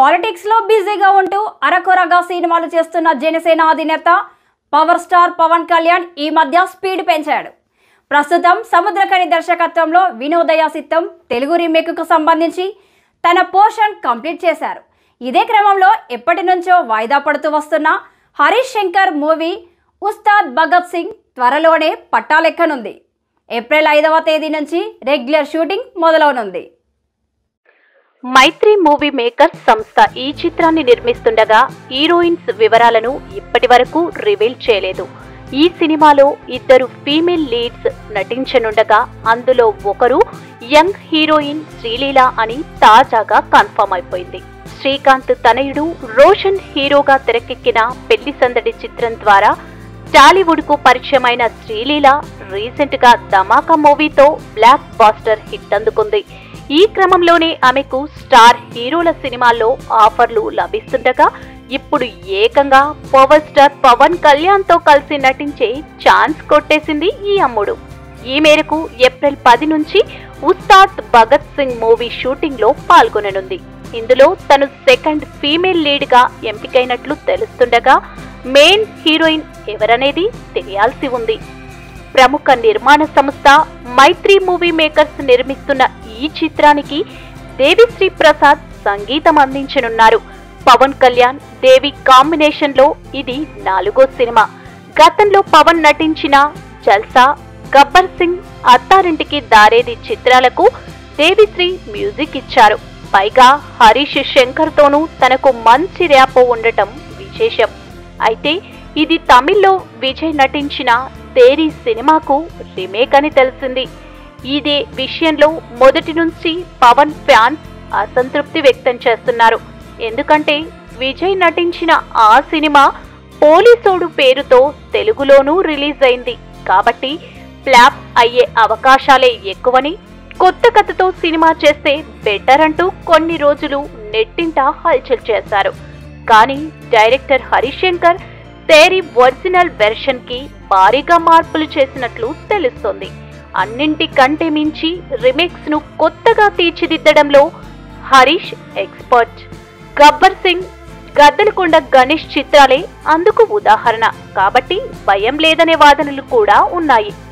politics లో బిజీగా ఉంటూ అరకొరగా సినిమాలు చేస్తున్న జనసేన అధినేత పవర్ స్టార్ పవన్ కళ్యాణ్ ఈ మధ్య స్పీడ్ పెంచాడు ప్రస్తుతం సముద్రకని దర్శకత్వంలో వినోదయ సిద్ధం తెలుగు రీమేక్కు సంబంధించి తన పోర్షన్ కంప్లీట్ చేశారు ఇదే క్రమంలో ఎప్పటి నుంచో వాయిదా పడుతూ వస్తున్న హరీష్ శంకర్ మూవీ ఉస్తాద్ భగత్ సింగ్ త్వరలోనే పట్టాలెక్కనుంది ఏప్రిల్ ఐదవ తేదీ నుంచి రెగ్యులర్ షూటింగ్ మొదలవనుంది మైత్రి మూవీ మేకర్స్ సంస్థ ఈ చిత్రాన్ని నిర్మిస్తుండగా హీరోయిన్స్ వివరాలను ఇప్పటి వరకు రివీల్ చేయలేదు ఈ సినిమాలో ఇద్దరు ఫీమేల్ లీడ్స్ నటించనుండగా అందులో ఒకరు యంగ్ హీరోయిన్ శ్రీలీల అని తాజాగా కన్ఫర్మ్ అయిపోయింది శ్రీకాంత్ తనయుడు రోషన్ హీరోగా తెరకెక్కిన పెళ్లి సందడి చిత్రం ద్వారా టాలీవుడ్ కు పరిచయమైన శ్రీలీల రీసెంట్ గా ధమాకా మూవీతో బ్లాక్ బాస్టర్ హిట్ అందుకుంది ఈ క్రమంలోనే ఆమెకు స్టార్ హీరోల సినిమాల్లో ఆఫర్లు లభిస్తుండగా ఇప్పుడు ఏకంగా పవర్ స్టార్ పవన్ కళ్యాణ్ తో కలిసి నటించే ఛాన్స్ కొట్టేసింది ఈ అమ్ముడు ఈ మేరకు ఏప్రిల్ పది నుంచి ఉస్తాద్ భగత్ సింగ్ మూవీ షూటింగ్ లో పాల్గొననుంది ఇందులో తను సెకండ్ ఫీమేల్ లీడ్ గా ఎంపికైనట్లు తెలుస్తుండగా మెయిన్ హీరోయిన్ ఎవరనేది తెలియాల్సి ఉంది ప్రముఖ నిర్మాణ సంస్థ మైత్రి మూవీ మేకర్స్ నిర్మిస్తున్న ఈ చిత్రానికి దేవిశ్రీ ప్రసాద్ సంగీతం అందించనున్నారు పవన్ కళ్యాణ్ దేవి కాంబినేషన్ లో ఇది నాలుగో సినిమా గతంలో పవన్ నటించిన జల్సా గబ్బర్ సింగ్ అత్తారింటికి దారేది చిత్రాలకు దేవిశ్రీ మ్యూజిక్ ఇచ్చారు పైగా హరీష్ శంకర్ తోనూ తనకు మంచి ర్యాపో ఉండటం విశేషం అయితే ఇది తమిళ్లో విజయ్ నటించిన తేరీ సినిమాకు రీమేక్ అని తెలిసింది ఇదే విషయంలో మొదటి నుంచి పవన్ ఫ్యాన్స్ అసంతృప్తి వ్యక్తం చేస్తున్నారు ఎందుకంటే విజయ్ నటించిన ఆ సినిమా పోలీసోడు పేరుతో తెలుగులోనూ రిలీజ్ అయింది కాబట్టి ఫ్లాప్ అయ్యే అవకాశాలే ఎక్కువని కొత్త కథతో సినిమా చేస్తే బెటర్ అంటూ కొన్ని రోజులు నెట్టింట హల్చల్ చేశారు కానీ డైరెక్టర్ హరిశంకర్ తేరి ఒరిజినల్ వెర్షన్ కి భారీగా మార్పులు చేసినట్లు తెలుస్తోంది అన్నింటికంటే మించి రిమిక్స్ ను కొత్తగా తీర్చిదిద్దడంలో హరీష్ ఎక్స్పర్ట్ గబ్బర్ సింగ్ గద్దలకొండ గణేష్ చిత్రాలే అందుకు ఉదాహరణ కాబట్టి భయం లేదనే వాదనలు కూడా ఉన్నాయి